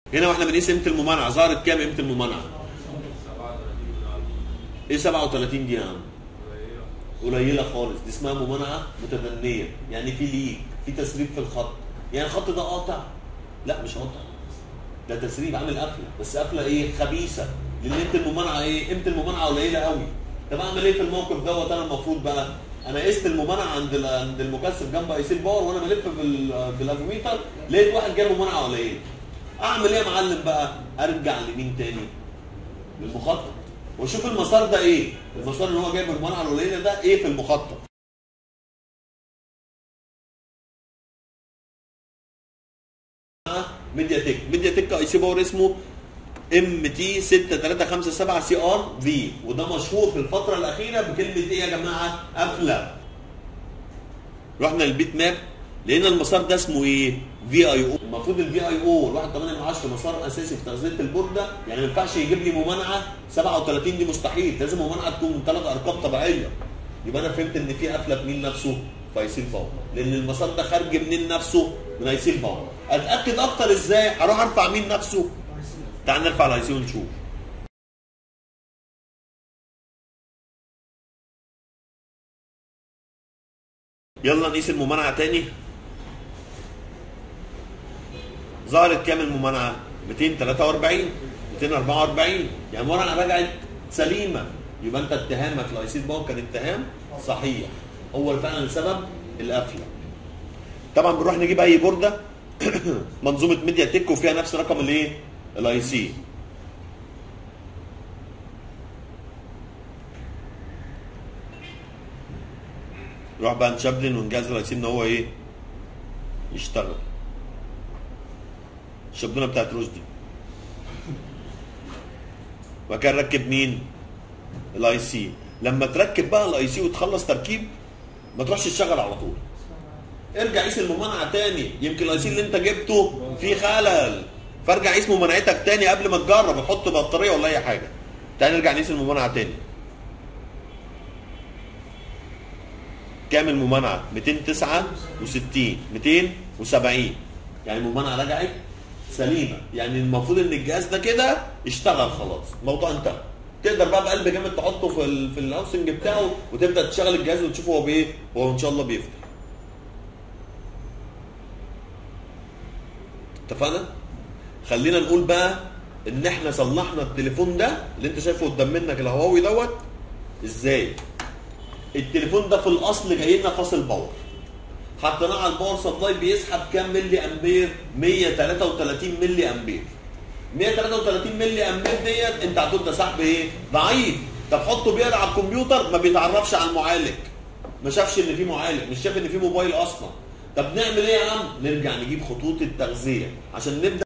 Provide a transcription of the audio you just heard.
هنا واحنا بنقيس قيمه الممانعه ظهرت كام قيمه الممانعه؟ ايه 37 دي يا عم؟ قليله خالص دي اسمها ممانعه متدنيه يعني في ليك في تسريب في الخط يعني الخط ده قاطع لا مش قاطع ده تسريب عامل قفله بس قفله ايه خبيثه لان قيمه الممانعه ايه قيمه الممانعه قليله قوي طب اعمل ايه في الموقف دوت انا المفروض بقى انا قست الممانعه عند ال- عند المكثف جنب اي سي الباور وانا بلف بال- بالافوميتر لقيت واحد جايب ممانعه قليله اعمل ايه يا معلم بقى ارجع لمين تاني للمخطط واشوف المسار ده ايه المسار اللي هو جايب الممانعه القليله ده ايه في المخطط ميديا تك ميديا تك اي سي باور اسمه ام تي 6357 سي ار في وده مشهور في الفتره الاخيره بكلمه ايه يا جماعه قفله رحنا للبيت ماب لقينا المسار ده اسمه ايه في اي او المفروض الفي اي او الواحد 8 من 10 مسار اساسي في تغذيه البورده يعني ما ينفعش يجيب لي ممانعه 37 دي مستحيل لازم ممانعه تكون من ثلاث ارقام طبيعيه يبقى انا فهمت ان في قفله في مين نفسه في ايسيل باور لان المسار ده خارج منين نفسه من ايسيل باور اتاكد اكتر ازاي هروح ارفع مين نفسه تعال نرفع الاي سي ونشوف يلا نقيس الممانعه تاني ظهرت كام الممانعه 243 244 يعني الممانعه رجعت سليمه يبقى انت اتهامك لاي سي باور كان اتهام صحيح هو فعلا السبب القفله طبعا بنروح نجيب اي بورده منظومه ميديا تك وفيها نفس رقم الايه الاي سي نروح بقى نشبلن ونجهز الاي سي ان هو ايه يشتغل الشبلونه بتاعت رشدي وبعد كده نركب مين الاي سي لما تركب بقى الاي سي وتخلص تركيب ما تروحش تشتغل على طول ارجع قيس الممانعه تاني يمكن الاي سي اللي انت جبته فيه خلل فارجع قيس ممانعتك تاني قبل ما تجرب وتحط بطاريه ولا اي حاجه تعال نرجع نقيس الممانعه تاني كام الممانعه 269 270 يعني الممانعه رجعت سليمه يعني المفروض ان الجهاز ده كده اشتغل خلاص الموضوع انتهى تقدر بقى بقلب جامد تحطه في ال في الهاوسنج بتاعه وتبدا تشغل الجهاز وتشوف هو بايه هو ان شاء الله بيفتح اتفقنا خلينا نقول بقى ان احنا صلحنا التليفون ده اللي انت شايفه قدام منك الهواوي دوت ازاي التليفون ده في الاصل جاي لنا فاصل باور حطيناه على الباور سبلاي بيسحب كام ملي امبير 133 ملي امبير 133 ملي امبير ديت انت هتقول ده سحب ايه ضعيف طب حطه بيقرا على الكمبيوتر ما بيتعرفش على المعالج ما شافش ان في معالج مش شاف ان في موبايل اصلا طب نعمل ايه يا عم نرجع نجيب خطوط التغذيه عشان نبدا